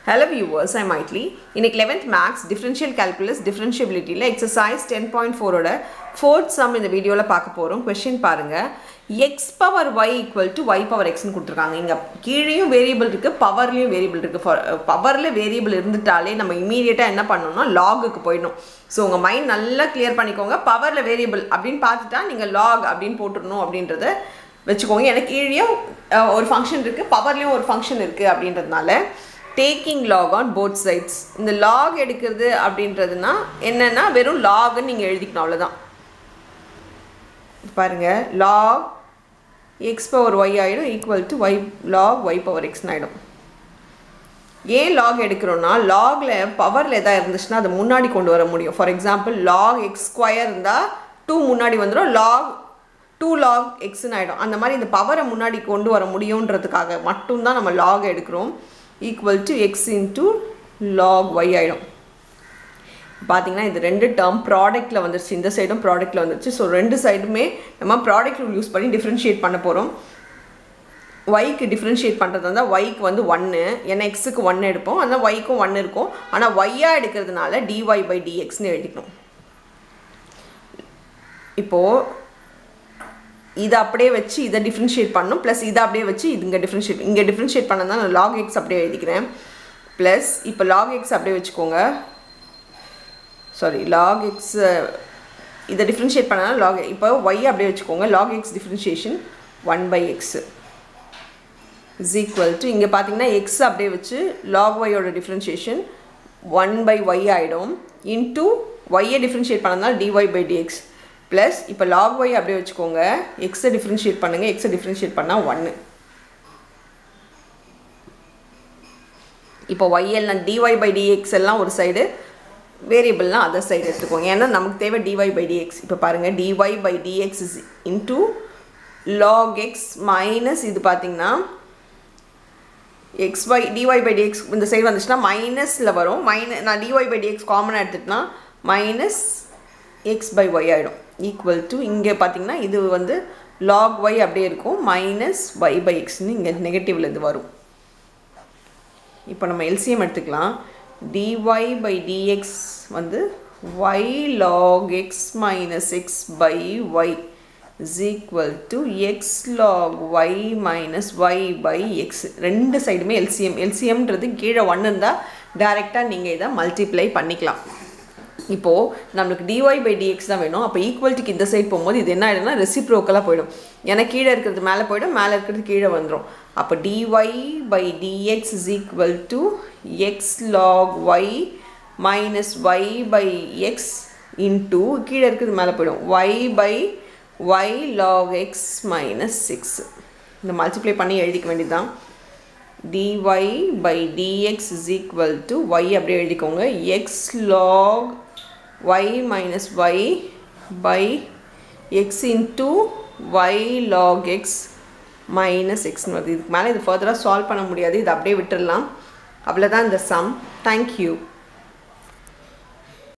Hello viewers, I'm Maitli. இன்னைக்கு 11th maths differential calculus differentiabilityல exercise 10.4 ஓட fourth sum இந்த வீடியோவில் பார்க்க போகிறோம் கொஷின் பாருங்க x power y equal to y power எக்ஸ்னு கொடுத்துருக்காங்க இங்கே கீழேயும் வேரியபிள் இருக்குது பவர்லேயும் வேரியபிள் இருக்குது பவரில் வேரியபிள் இருந்துட்டாலே நம்ம இமீடியட்டாக என்ன பண்ணணும்னா லாகுக்கு போயிடணும் ஸோ உங்கள் மைண்ட் நல்லா கிளியர் பண்ணிக்கோங்க பவரில் வேரியபிள் அப்படின்னு பார்த்துட்டா நீங்கள் லாக் அப்படின்னு போட்டுடணும் அப்படின்றத வச்சுக்கோங்க எனக்கு கீழேயும் அஹ், ஒரு ஃபங்க்ஷன் இருக்குது பவர்லேயும் ஒரு ஃபங்க்ஷன் இருக்குது அப்படின்றதுனால taking log on both sides இந்த லாக் எடுக்கிறது அப்படின்றதுனா என்னென்னா வெறும் லாக்னு நீங்கள் எழுதிக்கணும் அவ்வளோதான் பாருங்க லாக் எக்ஸ் பவர் ஒய் ஆகிடும் equal to y log y power எக்ஸ்னு ஆகிடும் ஏன் லாக் எடுக்கிறோன்னா லாகில் பவரில் எதாவது இருந்துச்சுன்னா அதை முன்னாடி கொண்டு வர முடியும் for example log x square இருந்தால் டூ முன்னாடி வந்துடும் லாக் டூ லாக் எக்ஸ்னு ஆகிடும் அந்த மாதிரி இந்த பவரை முன்னாடி கொண்டு வர முடியுன்றதுக்காக மட்டும்தான் நம்ம லாக் எடுக்கிறோம் equal to x into log y ஆகிடும் பார்த்தீங்கன்னா இது ரெண்டு டேர்ம் ப்ராடக்ட்டில் வந்துருச்சு இந்த சைடும் ப்ராடக்ட்டில் வந்துருச்சு ஸோ ரெண்டு சைடுமே நம்ம ப்ராடக்ட் ரூல் யூஸ் பண்ணி டிஃப்ரென்ஷியேட் பண்ண போகிறோம் ஒய்க்கு டிஃப்ரென்ஷியேட் பண்ணுறது இருந்தால் ஒய்க்கு வந்து ஒன்று ஏன்னா எக்ஸுக்கு ஒன்று எடுப்போம் ஆனால் ஒய்க்கும் ஒன்று இருக்கும் ஆனால் ஒய்யாக எடுக்கிறதுனால டிஒய் பை டிஎக்ஸ்னு எழுதிக்கணும் இப்போது இதை அப்படியே வச்சு இதை டிஃப்ரென்ஷியேட் பண்ணணும் ப்ளஸ் இதை அப்படியே வச்சு இது இங்கே டிஃப்ரென்ஷியேட் இங்கே டிஃப்ரென்ஷியேட் பண்ணதான் நான் லாக் எக்ஸ் அப்படியே எழுதிக்கிறேன் ப்ளஸ் இப்போ லாக் எக்ஸ் அப்படியே வச்சுக்கோங்க சாரி லாக் எக்ஸ் இதை டிஃப்ரென்ஷியேட் பண்ணால் லாக் இப்போ ஒய் அப்படியே வச்சுக்கோங்க log x differentiation one by x is equal to இங்கே பார்த்தீங்கன்னா எக்ஸ் அப்படியே வச்சு லாக் ஒய்யோட டிஃப்ரென்ஷியேஷன் ஒன் பை ஒய் ஆகிடும் இன்டூ ஒய்யை டிஃப்ரென்ஷியேட் பண்ணதால் டிஒய் பை டிஎக்ஸ் ப்ளஸ் இப்போ லாக் ஒய் அப்படியே வச்சுக்கோங்க எக்ஸை டிஃப்ரென்ஷியேட் பண்ணுங்கள் எக்ஸை டிஃப்ரென்ஷியேட் பண்ணால் ஒன்று இப்போ ஒய்எல் டிஒய் பை டிஎக்ஸ் எல்லாம் ஒரு சைடு வேரியபிள்லாம் அதர் சைடு எடுத்துக்கோங்க ஏன்னா நமக்கு தேவை டிஒய் பை டிஎக்ஸ் இப்போ பாருங்கள் dy by dx is into log x minus இது பார்த்தீங்கன்னா x by dy by dx இந்த சைடு வந்துச்சுன்னா மைனஸில் வரும் மைன நான் டிஒய் பை டிஎக்ஸ் காமனாக எடுத்துட்டேன்னா மைனஸ் எக்ஸ் பை ஒய் ஆகிடும் ஈக்குவல் டு இங்கே பார்த்தீங்கன்னா இது வந்து லாக் ஒய் அப்படியே இருக்கும் மைனஸ் ஒய் பை எக்ஸ்னு இங்கே நெகட்டிவில் இது வரும் இப்போ நம்ம எல்சிஎம் எடுத்துக்கலாம் dy பை dx வந்து y log x minus x by y is equal to x log y minus y by x ரெண்டு சைடுமே எல்சிஎம் எல்சிஎம்ன்றது கீழே ஒன்று இருந்தால் டைரெக்டாக நீங்கள் இதை மல்டிப்ளை பண்ணிக்கலாம் இப்போது நம்மளுக்கு dy பை dx தான் வேணும் அப்போ ஈக்குவல்ட்டிக்கு இந்த சைடு போகும்போது இது என்ன ஆகிடும்னா ரெசிப்ரோக்கலாக போயிடும் ஏன்னா கீழே இருக்கிறது மேலே போயிடும் மேலே இருக்கிறது கீழே வந்துடும் அப்போ dy by dx is equal to x log y minus y by x into கீழே இருக்கிறது மேலே போயிடும் y by y log x minus six இந்த மல்டிப்ளை பண்ணி எழுதிக்க வேண்டியதுதான் dy by dx is equal to y அப்படியே எழுதிக்கோங்க x log y minus y by x into y log x minus x வருது இதுக்கு மேலே இது ஃபர்தராக சால்வ் பண்ண முடியாது இது அப்படியே விட்டுடலாம் அவ்வளோதான் இந்த சம் தேங்க்யூ